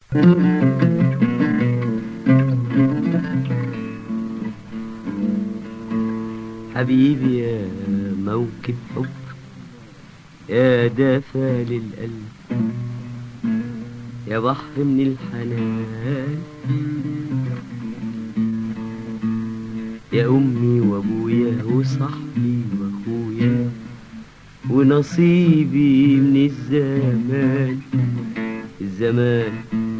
حبيبي يا موكب حب يا دافى للقلب يا بحر من الحنان يا أمي وأبويا وصاحبي وأخويا ونصيبي من الزمان الزمان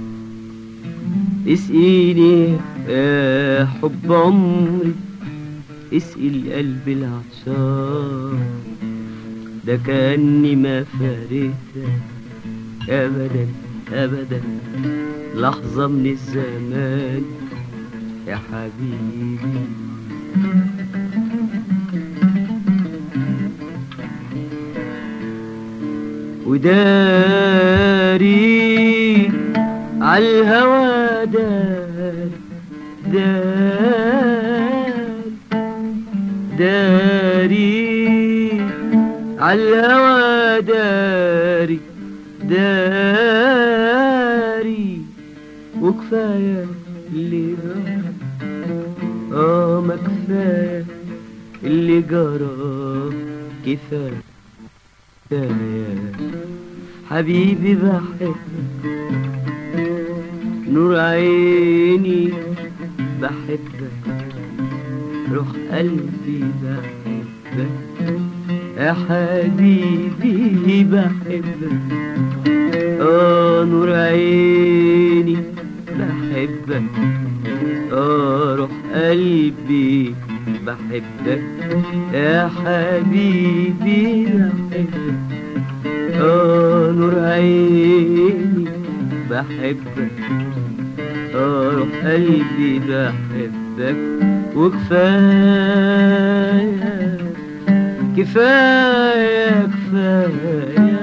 اسقيني يا حب عمري اسقي القلب العطشان ده كأني ما فارقتك أبدا أبدا لحظة من الزمان يا حبيبي وداري عالهوى دار دار داري عالهوى داري داري وكفاية اللي جرى اه ما كفاية اللي جرى كفاية كفاية حبيبي بحبك نور عيني بحبك روح قلبي بحبك يا حبيبي بحبك اه نور عيني بحبك اه روح قلبي بحبك يا حبيبي بحبك اه نور عيني بحبك اه روح قلبي بحبك وكفايه كفايه كفايه